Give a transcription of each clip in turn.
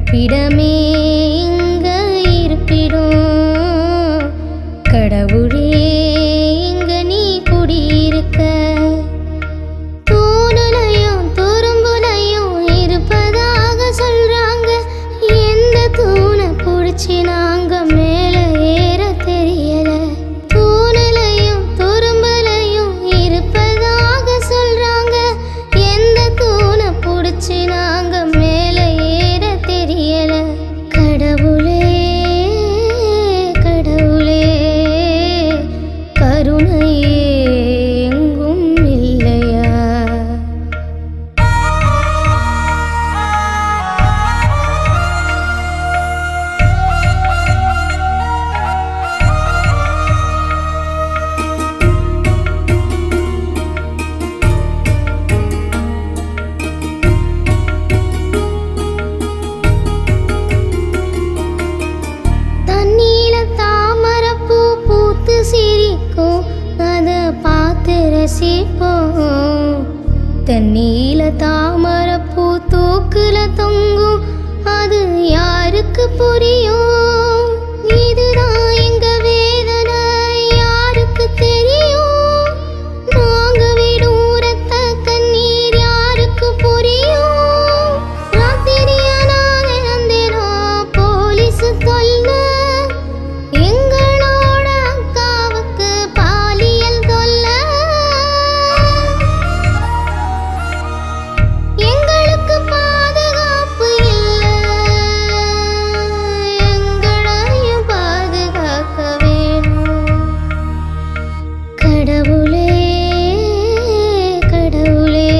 இருப்பிடமே இங்க இருப்பிடும் கடவுளே இங்க நீ குடியிருக்க தூணுலையும் துரும்புலையும் இருப்பதாக சொல்றாங்க எந்த தூணை பிடிச்சி நாங்க மேல ஏற தெரியல தூணுலையும் துரும்புலையும் இருப்பதாக சொல்றாங்க எந்த தூணை பிடிச்சி நாங்க மேல ஏற தெரியல கடவுளே கடவுளே கருணை எங்கும் இல்லையா தண்ணீல தாமரைப்பூ பூத்து சிரிக்கும் அதை பார்த்து ரசிப்போம் தண்ணீல தாமரைப்பூ தூக்குல தொங்கும் அது யாருக்கு புரியும் இதுதான் எங்க வேதனை யாருக்கு தெரியும் நாங்க விடும் ரத்த கண்ணீர் யாருக்கு புரியும் ராத்திரியானா தினம் போலீஸ் தொல்லை எங்களோட அக்காவுக்கு பாலியல் தொல்லை எங்களுக்கு பாதுகாப்பு இல்லை எங்களையும் பாதுகாக்க வேணும் கடவுளே கடவுளே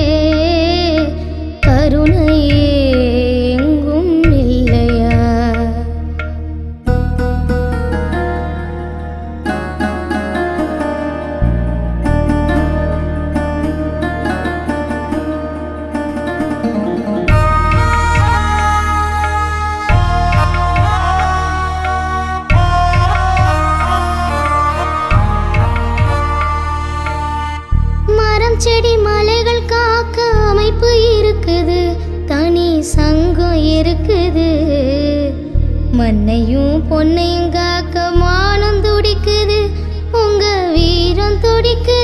கருணை எங்கும் இல்லையா மரம் செடி மலைகள் காக்க அமைப்பு இருக்குது தனி சங்கம் இருக்குது மண்ணையும் பொன்னையும் காக்க மானம் துடிக்குது உங்க வீரம் துடிக்குது